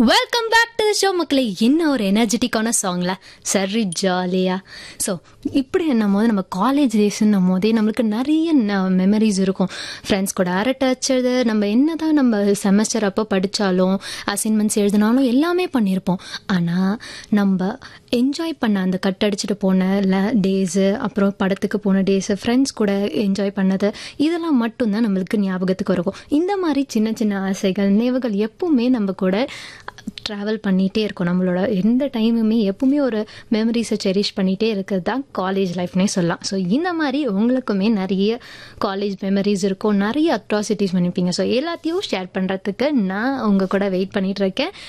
welcome back to the show மக்களே என்ன ஒரு எனர்ஜெட்டிக்கான சாங்ல சரி ஜாலியா ஸோ இப்படி என்னும் போது நம்ம காலேஜ் டேஸ்ன்னும் போதே நம்மளுக்கு நிறைய மெமரிஸ் இருக்கும் ஃப்ரெண்ட்ஸ் கூட அரட்டை அடிச்சது நம்ம என்னதான் நம்ம செமஸ்டர் அப்போ படித்தாலும் அசைன்மெண்ட்ஸ் எழுதினாலும் எல்லாமே பண்ணியிருப்போம் ஆனால் நம்ம என்ஜாய் பண்ண அந்த கட் அடிச்சுட்டு போன டேஸு அப்புறம் படத்துக்கு போன டேஸு ஃப்ரெண்ட்ஸ் கூட என்ஜாய் பண்ணது இதெல்லாம் மட்டும்தான் நம்மளுக்கு ஞாபகத்துக்கு இருக்கும் இந்த மாதிரி சின்ன சின்ன ஆசைகள் நினைவுகள் எப்பவுமே நம்ம கூட ட்ராவல் பண்ணிகிட்டே இருக்கும் நம்மளோட எந்த டைமுமே எப்பவுமே ஒரு மெமரிஸை செரிஷ் பண்ணிகிட்டே இருக்கிறது தான் காலேஜ் லைஃப்னே சொல்லலாம் ஸோ இந்த மாதிரி உங்களுக்குமே நிறைய காலேஜ் மெமரிஸ் இருக்கும் நிறைய அட்ராசிட்டிஸ் பண்ணியிருப்பீங்க ஸோ எல்லாத்தையும் ஷேர் பண்ணுறதுக்கு நான் உங்கள் கூட வெயிட் பண்ணிட்டு இருக்கேன்